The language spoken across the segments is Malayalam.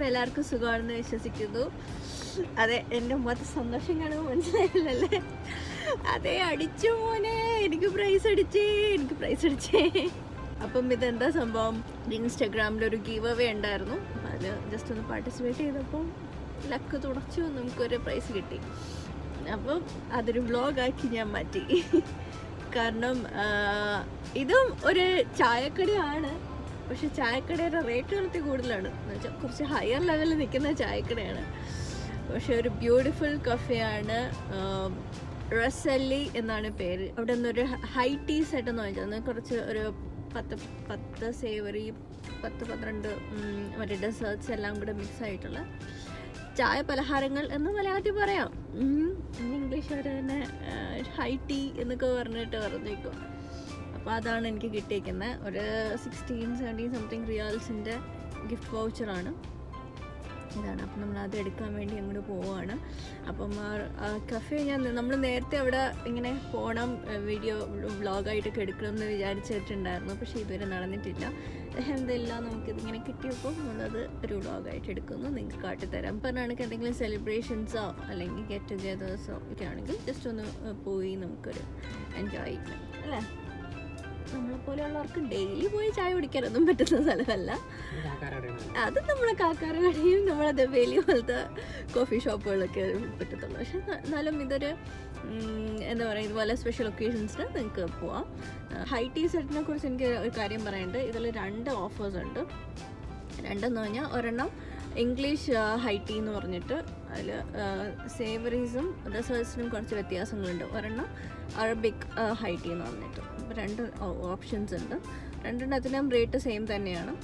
അപ്പോൾ എല്ലാവർക്കും സുഖമാണെന്ന് വിശ്വസിക്കുന്നു അതെ എൻ്റെ മുഖത്ത് സന്തോഷം കാണുമ്പോൾ മനസ്സിലായില്ലല്ലേ അതെ അടിച്ചു മോനെ എനിക്ക് പ്രൈസ് അടിച്ചേ എനിക്ക് പ്രൈസ് അടിച്ചേ അപ്പം ഇതെന്താ സംഭവം ഇൻസ്റ്റാഗ്രാമിൽ ഒരു ഗീവ് അവേ ഉണ്ടായിരുന്നു അതിൽ ജസ്റ്റ് ഒന്ന് പാർട്ടിസിപ്പേറ്റ് ചെയ്തപ്പോൾ ലക്ക് തുടച്ചു നമുക്കൊരു പ്രൈസ് കിട്ടി അപ്പം അതൊരു വ്ളോഗാക്കി ഞാൻ മാറ്റി കാരണം ആ, ഇതും ഒരു ചായക്കടയാണ് പക്ഷെ ചായക്കടയുടെ റേറ്റ് കുറച്ച് കൂടുതലാണ് എന്ന് വെച്ചാൽ കുറച്ച് ഹയർ ലെവലിൽ നിൽക്കുന്ന ചായക്കടയാണ് പക്ഷെ ഒരു ബ്യൂട്ടിഫുൾ കഫേയാണ് റസല്ലി എന്നാണ് പേര് അവിടെ നിന്നൊരു ഹൈ ടീ സെറ്റ് എന്ന് വെച്ചാൽ കുറച്ച് ഒരു പത്ത് പത്ത് സേവറി പത്ത് പന്ത്രണ്ട് ഉം, മറ്റേ ഡെസേർട്സ് എല്ലാം കൂടെ മിക്സ് ആയിട്ടുള്ള ചായ പലഹാരങ്ങൾ എന്ന് മലയാളത്തിൽ പറയാം ഉം. ഇനി ഇംഗ്ലീഷ് അവർ തന്നെ ഹൈ ടീ എന്നൊക്കെ പറഞ്ഞിട്ട് പറഞ്ഞേക്കും അപ്പോൾ അതാണ് എനിക്ക് കിട്ടിയിരിക്കുന്നത് ഒരു സിക്സ്റ്റീൻ സെവൻറ്റീൻ സംതിങ് റിയാൽസിൻ്റെ ഗിഫ്റ്റ് വൗച്ചറാണ് ഇതാണ് അപ്പം നമ്മൾ അത് എടുക്കാൻ വേണ്ടി അങ്ങോട്ട് പോവുകയാണ് അപ്പം കഫേ ഞാൻ നമ്മൾ നേരത്തെ അവിടെ ഇങ്ങനെ പോകണം വീഡിയോ വ്ളോഗായിട്ടൊക്കെ എടുക്കണം എന്ന് വിചാരിച്ചിട്ടുണ്ടായിരുന്നു പക്ഷേ ഇതുവരെ നടന്നിട്ടില്ല എന്തെല്ലാം നമുക്കിതിങ്ങനെ കിട്ടിയപ്പോൾ നമ്മളത് ഒരു വ്ളോഗായിട്ട് എടുക്കുന്നു നിങ്ങൾക്ക് കാട്ടിത്തരാം പറഞ്ഞാണെങ്കിൽ എന്തെങ്കിലും സെലിബ്രേഷൻസോ അല്ലെങ്കിൽ ഗെറ്റ് ടുഗെദേഴ്സോ ഒക്കെ ആണെങ്കിൽ ജസ്റ്റ് ഒന്ന് ഏഹ്, പോയി നമുക്കൊരു എൻജോയ് ചെയ്യാം അല്ലേ നമ്മളെപ്പോലെയുള്ളവർക്ക് ഡെയിലി പോയി ചായ കുടിക്കാനൊന്നും പറ്റുന്ന സ്ഥലമല്ല അത് നമ്മളെ കാക്കാര കടയും നമ്മളെ ദബേലി പോലത്തെ കോഫി ഷോപ്പുകളൊക്കെ പറ്റത്തുള്ളൂ പക്ഷെ ന- എന്നാലും ഇതൊരു ഉം, എന്താ പറയുക ഇതുപോലെ സ്പെഷ്യൽ ഒക്കേഷൻസിന് നിങ്ങൾക്ക് പോവാം ഹൈ ടീ സെറ്റിനെ കുറിച്ച് എനിക്ക് ഒരു കാര്യം പറയാനുണ്ട് ഇതിൽ രണ്ട് ഓഫേഴ്സ് ഉണ്ട് രണ്ടെന്ന് പറഞ്ഞാൽ ഒരെണ്ണം ഇംഗ്ലീഷ് ഹൈ ടീ എന്ന് പറഞ്ഞിട്ട് അതിൽ സേവറീസും ഡെസേർട്സിനും കുറച്ച് വ്യത്യാസങ്ങളുണ്ട് ഒരെണ്ണം അറബിക് ഹൈ ടീ എന്ന് പറഞ്ഞിട്ട് അപ്പോൾ രണ്ട് ഓപ്ഷൻസ് ഉണ്ട് രണ്ടെണ്ണത്തിനും റേറ്റ് സെയിം തന്നെയാണ്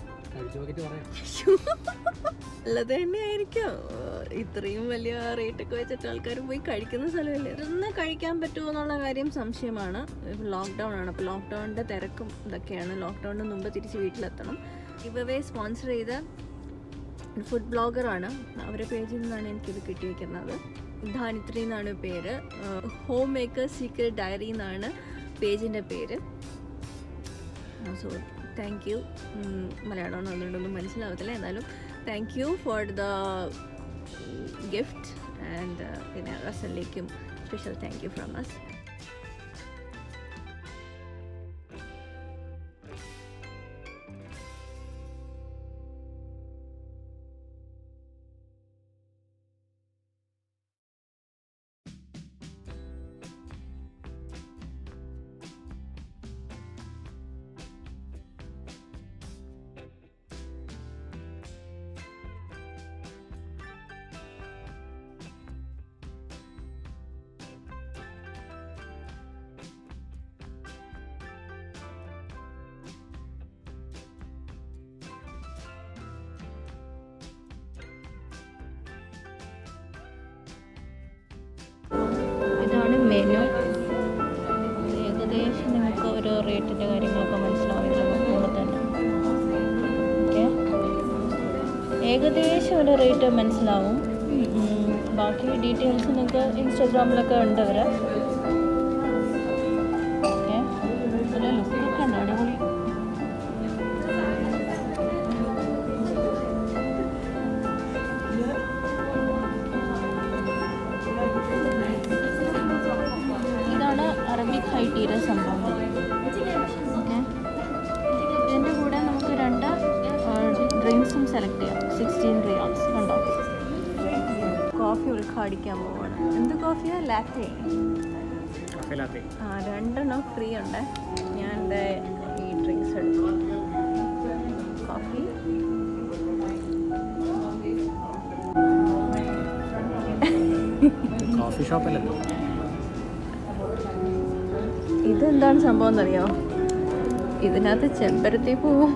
ഉള്ളത് തന്നെയായിരിക്കും ഇത്രയും വലിയ റേറ്റ് ഒക്കെ വെച്ചിട്ട് ആൾക്കാർ പോയി കഴിക്കുന്ന സ്ഥലമല്ലേ ഇതൊന്ന് കഴിക്കാൻ പറ്റുമോ എന്നുള്ള കാര്യം സംശയമാണ് ലോക്ക്ഡൗൺ ആണ് അപ്പോൾ ലോക്ക്ഡൗണിൻ്റെ തിരക്കും ഇതൊക്കെയാണ് ലോക്ക്ഡൗണിന് മുമ്പ് തിരിച്ച് വീട്ടിലെത്തണം ഇവവേ സ്പോൺസർ ചെയ്ത ഫുഡ് ബ്ലോഗറാണ് അവരുടെ പേജിൽ നിന്നാണ് എനിക്കിത് കിട്ടിയിരിക്കുന്നത് ധാനിത്രി എന്നാണ് പേര് ഹോം മേക്കർ സീക്രട്ട് ഡയറി എന്നാണ് പേജിൻ്റെ പേര് സോ താങ്ക് യു മലയാളം അതുകൊണ്ടൊന്നും മനസ്സിലാവത്തില്ല എന്നാലും thank you for the gift and പിന്നെ റസലിലേക്കും special thank you from us ഇതാണ് മെനു ഏകദേശം നിങ്ങൾക്ക് ഓരോ റേറ്റിൻ്റെ കാര്യങ്ങളൊക്കെ മനസ്സിലാവില്ല നോക്കുമ്പോൾ തന്നെ ഓക്കെ ഏകദേശം ഒരു റേറ്റ് മനസ്സിലാവും ഉം, ബാക്കി ഡീറ്റെയിൽസ് നിങ്ങൾക്ക് ഇൻസ്റ്റാഗ്രാമിലൊക്കെ ഉണ്ട് അവർ ഓക്കെ നല്ല ലുക്കൊക്കെ ഉണ്ട് അടിപൊളി ഇതാണ് അറബിക് ഹൈ ടീയുടെ സംഭവം ഓക്കെ ഇതിൻ്റെ കൂടെ നമുക്ക് രണ്ട് ഡ്രിങ്ക്സും സെലക്ട് ചെയ്യാം സിക്സ്റ്റീൻ റിയാൽസ് കണ്ടോ കോഫി ഉൾക്കാടിക്കാൻ പോവാണ് എന്ത് കോഫിയാ ലാറ്റെ ആ രണ്ടെണ്ണം ഫ്രീ ഉണ്ട് ഞാൻ എൻ്റെ ഈ ഡ്രിങ്ക്സ് എടുത്തു കോഫി കോഫി ഷോപ്പല്ലല്ലോ ഇതെന്താണ് സംഭവം എന്നറിയോ ഇതിനകത്ത് ചെമ്പരത്തി പൂവും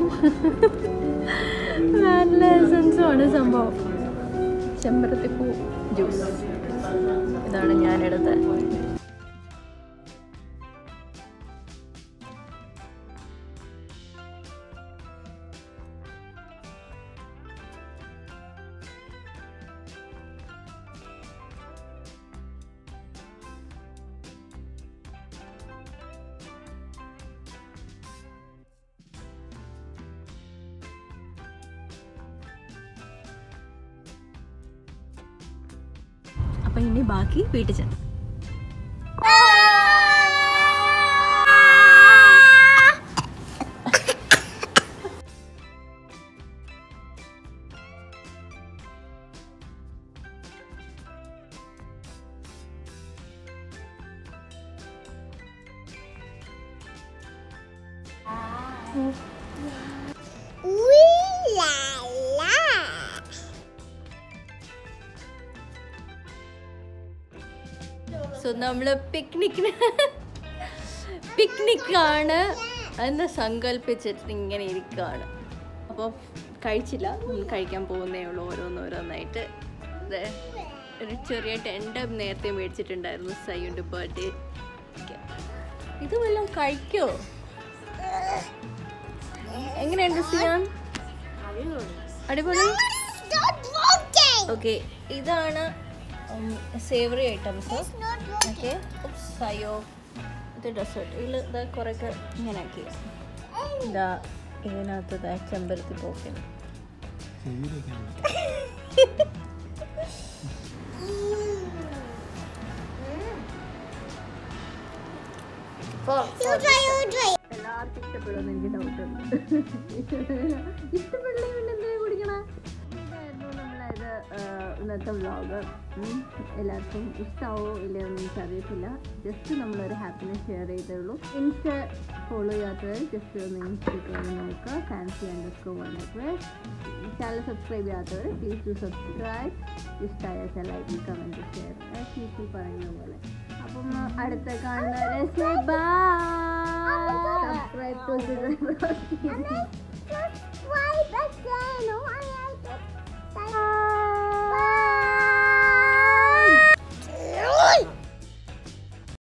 നല്ല എസൻസും ആണ് സംഭവം ചെമ്പരത്തി പൂ ജ്യൂസ് ഇതാണ് ഞാനെടുത്തത് അപ്പം ഇനി ബാക്കി വീട്ടിൽ ചെന്നു സോ നമ്മൾ പിക്നിക്കിന് പിക്നിക്കാണ് എന്ന് സങ്കല്പിച്ചിട്ട് ഇങ്ങനെ ഇരിക്കുകയാണ് അപ്പോൾ കഴിച്ചില്ല ഉം, കഴിക്കാൻ പോകുന്നേ ഉള്ളൂ ഓരോന്നോരോന്നായിട്ട് ദേ, ഒരു ചെറിയ ടെൻഡ് നേരത്തെ മേടിച്ചിട്ടുണ്ടായിരുന്നു സയ്യുണ്ട് ബർത്ത്ഡേ ഇത് വല്ലതും കഴിക്കോ എങ്ങനെയുണ്ട് സിയാൻ അടിപൊളി ഓക്കെ ഇതാണ് സേവറി ഐറ്റംസ് ഓക്കെ സയോ ഇത് ഡെസേർട്ട് ഇതിൽ ഇതാ കുറേയൊക്കെ ഇങ്ങനെ ആക്കി ഇതാ ഇതിനകത്ത് ഇതാ ചെമ്പരത്തി പോക്കുന്നു എല്ലാവർക്കും ഇഷ്ടപ്പെടുമെന്ന് എനിക്ക് ഡൗട്ട് ഉണ്ട് ഇഷ്ടപ്പെടില്ലേ പിന്നെ എന്തിനാ കുടിക്കണ ഇതായിരുന്നു നമ്മളത് ഇന്നത്തെ വ്ളോഗ് എല്ലാവർക്കും ഇഷ്ടമാവോ ഇല്ലയോ എന്ന് എനിക്കറിയത്തില്ല ജസ്റ്റ് നമ്മളൊരു ഹാപ്പിനെസ് ഷെയർ ചെയ്തേ ഉള്ളൂ ഇൻസ്റ്റ ഫോളോ ചെയ്യാത്തവർ ജസ്റ്റ് ഒന്ന് ഇൻസ്റ്റയ്ക്ക് ഒന്ന് നോക്കുക ഫാൻസി അണ്ടർ സ്കോർ വന്നിട്ട് ചാനൽ സബ്സ്ക്രൈബ് ചെയ്യാത്തവർ പ്ലീസ് ടു സബ്സ്ക്രൈബ് ഇഷ്ടമായ വെച്ചാൽ ലൈക്ക് കമൻറ്റ് ഷെയർ ചീച്ചി പറയുന്ന പോലെ അപ്പം അടുത്ത കാണുന്നവരെ subscribe do Subscribe again. Oh, I